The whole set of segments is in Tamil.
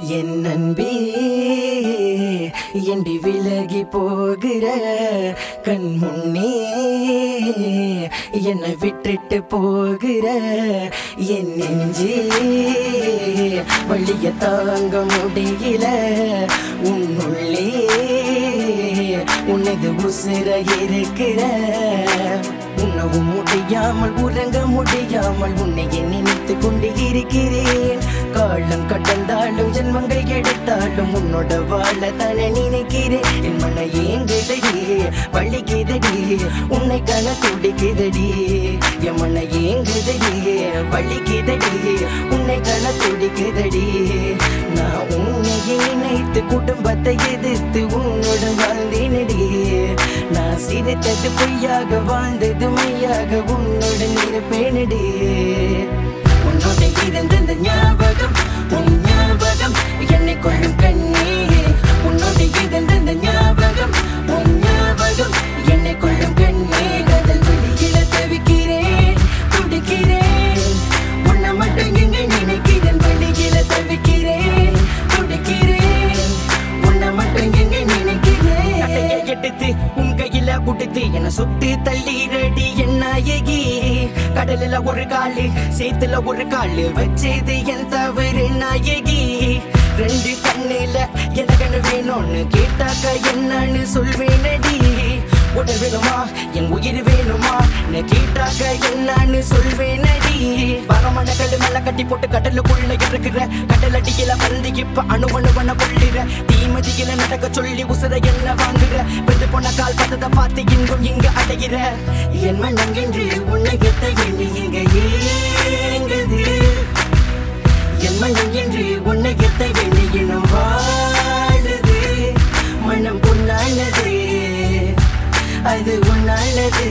என் அன்பே எண்டி விலகி போகிற கண் முன்னே என்னை விட்டுட்டு போகிற என் நெஞ்சே வழிய தாங்க முடியல உன்னுள்ளே உனது உசிர இருக்கிற உண்ணவும் முடியாமல் உறங்க முடியாமல் உன்னை நினைத்து கொண்டு இருக்கிறேன் காலம் கடந்தாலும் ஜென்மங்கள் எடுத்தாலும் உன்னோட வாழ தானே நினைக்கிறேன் என் மன ஏங்குதடி வள்ளிக்குதடி உன்னை கண துடிக்குதடி என் மன ஏங்குதடி வள்ளிக்குதடி உன்னை கண துடிக்குதடி நான் உன்னை நினைத்து குடும்பத்தை எதிர்த்து உன்னோட வாழ்ந்தேனடி நான் சிரித்தது பொய்யாக வாழ்ந்தது மையாக உன்னுடன் இருப்பேனடி உன்னோட இருந்த ஞாபகம் உன் ஞாபகம் என்னை கொள்ளும் கண்ணே உன்னோட இருந்த ஞாபகம் உன் ஞாபகம் என்னை கொள்ளும் கண்ணே கடல் வெளியில தவிக்கிறேன் துடிக்கிறேன் உன்னை மட்டும் எங்க நினைக்கிறேன் வெளியில தவிக்கிறேன் துடிக்கிறேன் உன்னை மட்டும் எங்க நினைக்கிறேன் அட்டையை எடுத்து உன் கையில குடுத்து என்ன சுட்டு தள்ளிரடி என் நாயகி கடலில ஒரு காலு சேத்துல ஒரு காலு வச்சது என் தவறு நாயகி ரெண்டு கண்ணுல எனக்கு வேணும்னு கேட்டாக்க என்னன்னு சொல்வேனடி உடல் வேணுமா என் உயிர் வேணுமா நான் கேட்டாக்க என்னன்னு சொல்வேனடி வரமான கல்லு மேல கட்டி போட்டு கடலுக்குள்ள இருக்கிற கடல் அடியில வந்து இப்ப அணுவணுவன கொள்ளுற தீமதியில நடக்க சொல்லி உசுர என்ன வாங்குற வெந்து போன கால் பதத்தை பார்த்து இங்கும் இங்க அடைகிற என் மனங்கென்று உன்னை எத்த எண்ணி இங்க ஏங்குது என் மனம் என்று உன்னை எத்த எண்ணி இன்னும் வாழுது மனம் பொன்னானது அது உன்னானது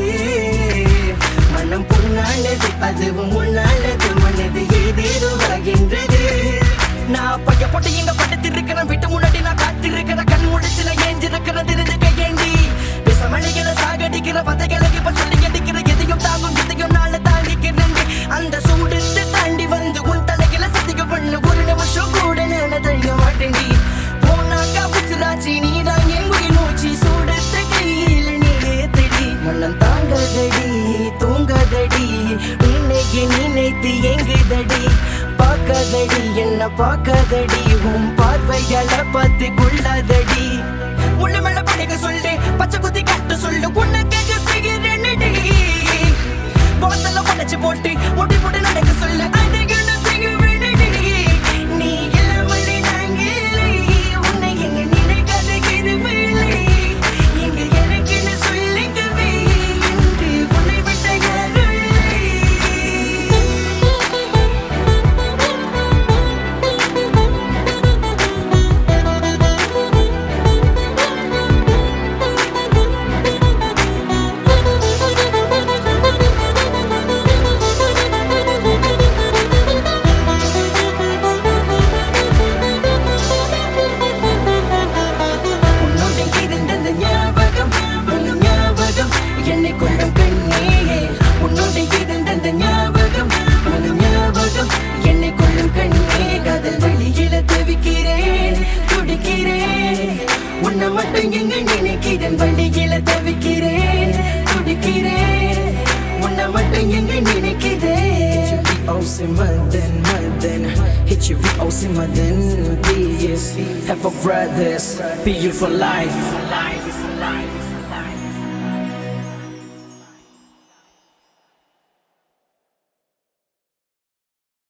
மனம் பொன்னானது அதுவும் உன்னானது மனது ஏதேதோ ஆகின்றது நான் பைய போட்டு இங்க படுத்து இருக்கிறேன் வீட்டு முன்னாடி நான் காத்திருக்கிற கண் முடிச்சு நான் ஏஞ்சிருக்கிற தெரிஞ்சுக்க ஏண்டி விசமணிகளை சாகடிக்கிற வதைகளை இப்ப சொல்லி அடிக்கிற எதையும் தாங்கும் எதையும் நாள தாண்டிக்கிறேன் அந்த சூடத்தை தாண்டி வந்து உன் தலையில சதிக்க பண்ண ஒரு நிமிஷம் கூட நான் தழிய மாட்டேன் போனாக்கா உசுராச்சி நீதான் என் உயிர் நோச்சி சூடத்தை கையில் நீ ஏத்தடி மனம் தாங்காதடி தூங்காதடி உன்னை நினைத்து எங்குதடி பார்க்காதடி என்ன பார்க்காதடி உன் பார்வையால பார்த்து கொள்ளாதடி முள்ள மேல படிக்க சொல்லு பச்சை குத்தி கட்டு சொல்லு உன்னை கேட்க செய்கிறேன்டி முகத்துல உடைச்சு போட்டு முட்டி போட்டு நடக்க சொல்லு அதுக்கு நான் செய்வேனடி நீ இல்லாமல் நாங்க இல்லை உன்னை எங்க நினைக்காத கிருமில்லை எங்க எனக்குன்னு சொல்லிக்கவே என்று உன்னை விட்ட யாரும் இல்லை உன்னோட இருந்த ஞாபகம் உன் ஞாபகம் என்னை கொள்ளும் கண்ணே உன்னோட இருந்த ஞாபகம் உன் ஞாபகம் என்னை கொள்ளும் கண்ணே காதல் வழியில தவிக்கிறேன் துடிக்கிறேன் உன்னை மட்டும் எங்க நினைக்கிறேன் வழியில தவிக்கிறேன் துடிக்கிறேன் உன்னை மட்டும் எங்க நினைக்கிறேன் OC Madan, Madan Hit you with OC Madan This Have a brothers Be you for life